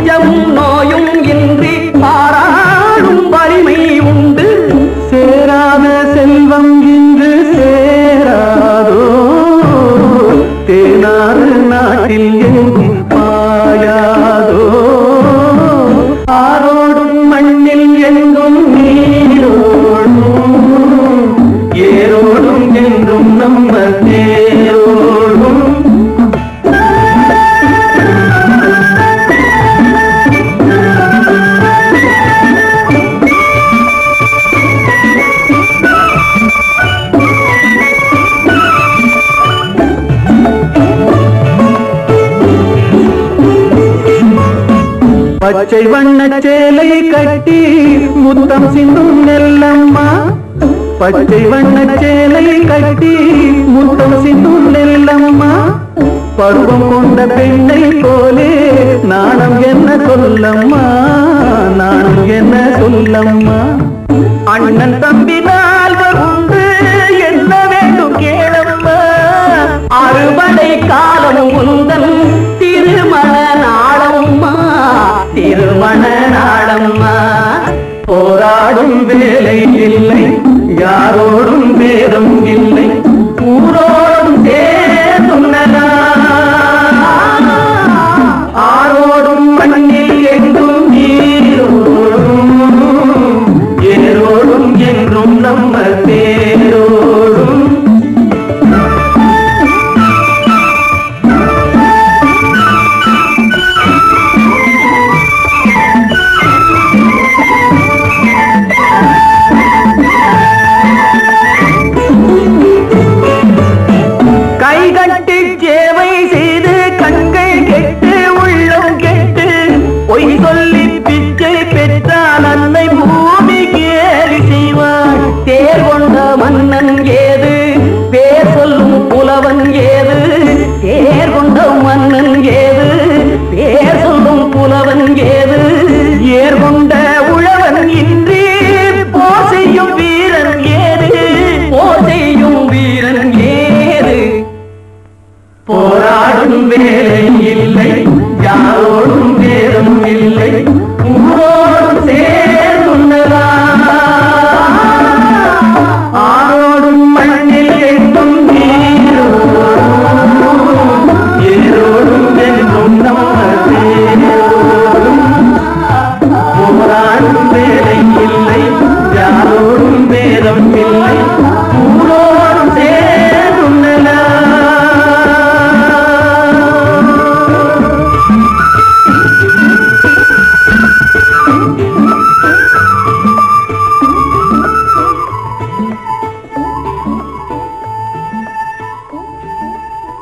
பஞ்சமும் நோயும் இன்றி பாராடும் வலிமை உண்டு சேராத செல்வம் இன்று சேராதோ தேனாறு நாட்டில் எங்கும் பாயாதோ ஆரோடும் மண்ணில் எங்கும் நீரோடும் ஏரோடும் என்றும் நம்ம தேரோடும் பச்சை வண்ண சேலை கட்டி முத்தம் சிந்தும் நெல்லம்மா பச்சை வண்ண சேலை கட்டி முத்தம் சிந்தும் நெல்லம்மா பருவம் கொண்ட பெண்ணை போலே நாணம் என்ன சொல்லம்மா நாணம் என்ன சொல்லம்மா அண்ணன் தம்பி நால்வர் உண்டு என்ன வேண்டும் கேளம்மா அறுபடை காலம் உந்தன் திருமண நாளம்மா திருமண நாளம்மா போராடும் வேலை இல்லை யாரோடும் வேதம் இல்லை